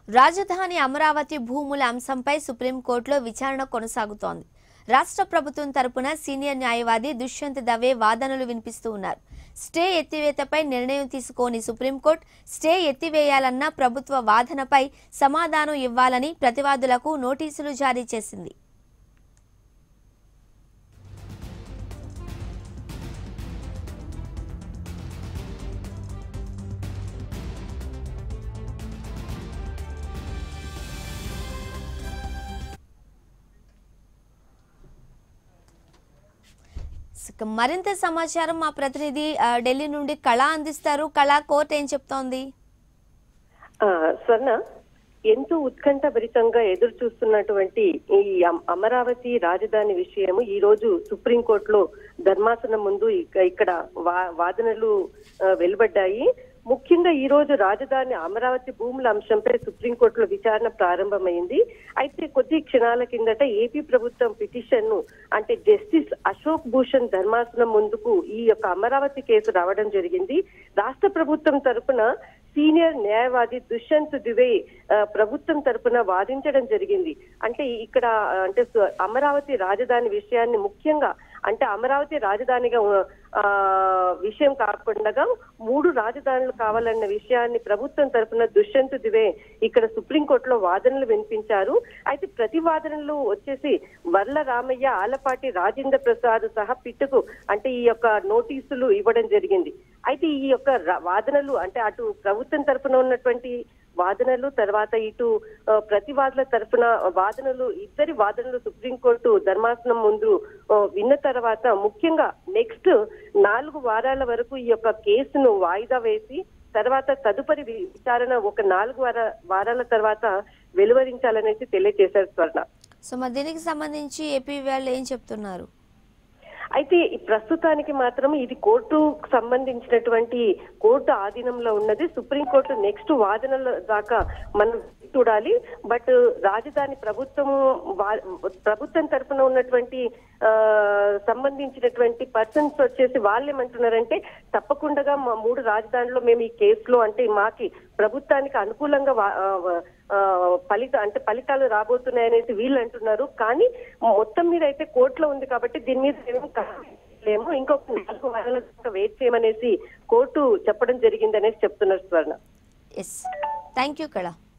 రాజధాని అమరావతి భూముల అంశంపై సుప్రీంకోర్టులో విచారణ కొనసాగుతోంది రాష్ట్ర ప్రభుత్వం తరపున సీనియర్ న్యాయవాది దుష్యంత్ దవే వాదనలు వినిపిస్తూ ఉన్నారు స్టే ఎత్తివేతపై నిర్ణయం తీసుకోని సుప్రీంకోర్టు స్టే ఎత్తివేయాలన్న ప్రభుత్వ వాదనపై సమాధానం ఇవ్వాలని ప్రతివాదులకు నోటీసులు జారీ చేసింది ఇక మరింత సమాచారం మా ప్రతినిధి ఆ, ఢిల్లీ నుండి కళ అందిస్తారు కళ కోర్టు ఏం చెప్తోంది ఆ, స్వర్ణ ఎంతో ఉత్కంఠభరితంగా ఎదురు చూస్తున్నటువంటి ఈ అమ- అమరావతి రాజధాని విషయము ఈ రోజు సుప్రీంకోర్టులో ధర్మాసనం ముందు ఇక- ఇక్కడ వా- వాదనలు ఆ, వెలువడ్డాయి ముఖ్యంగా ఈ రోజు రాజధాని అమరావతి భూముల అంశంపై సుప్రీంకోర్టులో విచారణ ప్రారంభమైంది అయితే కొద్ది క్షణాల కిందట ఏపీ ప్రభుత్వం పిటిషన్ ను అంటే జస్టిస్ అశోక్ భూషణ్ ధర్మాసనం ముందుకు ఈ యొక్క అమరావతి కేసు రావడం జరిగింది రాష్ట్ర ప్రభుత్వం తరపున సీనియర్ న్యాయవాది దుష్యంత్ దువే ఆ, ప్రభుత్వం తరపున వాదించడం జరిగింది అంటే ఇక్కడ ఆ, అంటే సు- అమరావతి రాజధాని విషయాన్ని ముఖ్యంగా అంటే అమరావతి రాజధానిగా ఆ, విషయం కాకుండా మూడు రాజధానులు కావాలన్న విషయాన్ని ప్రభుత్వం తరపున దుష్యంత్ దువే ఇక్కడ సుప్రీంకోర్టులో వాదనలు వినిపించారు అయితే ప్రతి వాదనలు వచ్చేసి వర్ల రామయ్య ఆలపాటి రాజేంద్ర ప్రసాద్ సహా పిట్టుకు అంటే ఈ యొక్క నోటీసులు ఇవ్వడం జరిగింది అయితే ఈ యొక్క ర- వాదనలు అంటే అటు ప్రభుత్వం తరపున ఉన్నటువంటి వాదనలు తర్వాత ఇటు ఆ, ప్రతివాదుల తరపున వాదనలు ఇద్దరి వాదనలు సుప్రీంకోర్టు ధర్మాసనం ముందు ఆ, విన్న తర్వాత ముఖ్యంగా నెక్స్ట్ నాలుగు వారాల వరకు ఈ యొక్క కేసును వాయిదా వేసి తర్వాత తదుపరి వి- విచారణ ఒక నాలుగు వార వారాల తర్వాత వెలువరించాలనేసి తెలియజేశారు స్వర్ణ సో మరి దీనికి సంబంధించి ఏపీ వాళ్ళు ఏం చెప్తున్నారు అయితే ఈ ప్రస్తుతానికి మాత్రం ఇది కోర్టుకు సంబంధించినటువంటి కోర్టు ఆధీనంలో ఉన్నది సుప్రీంకోర్టు నెక్స్ట్ వాదనల దాకా మనం చూడాలి బట్ రాజధాని ప్రభుత్వం వా- ప్రభుత్వం తరఫున ఉన్నటువంటి ఆ, సంబంధించినటువంటి పర్సన్స్ వచ్చేసి వాళ్ళు ఏమంటున్నారంటే తప్పకుండా మా మూడు రాజధానిలో మేము ఈ కేసులో అంటే మాకి ప్రభుత్వానికి అనుకూలంగా వా- ఆ, ఆ, ఫలిత అంటే ఫలితాలు రాబోతున్నాయనేసి వీళ్ళు అంటున్నారు కానీ మొత్తం మీద అయితే కోర్టులో ఉంది కాబట్టి దీని మీద ఏం లేము ఇంకొక నాలుగు వారాల దాకా వెయిట్ చేయమనేసి కోర్టు చెప్పడం జరిగిందనేసి చెప్తున్నారు స్వర్ణ ఎస్ థ్యాంక్ యూ కళ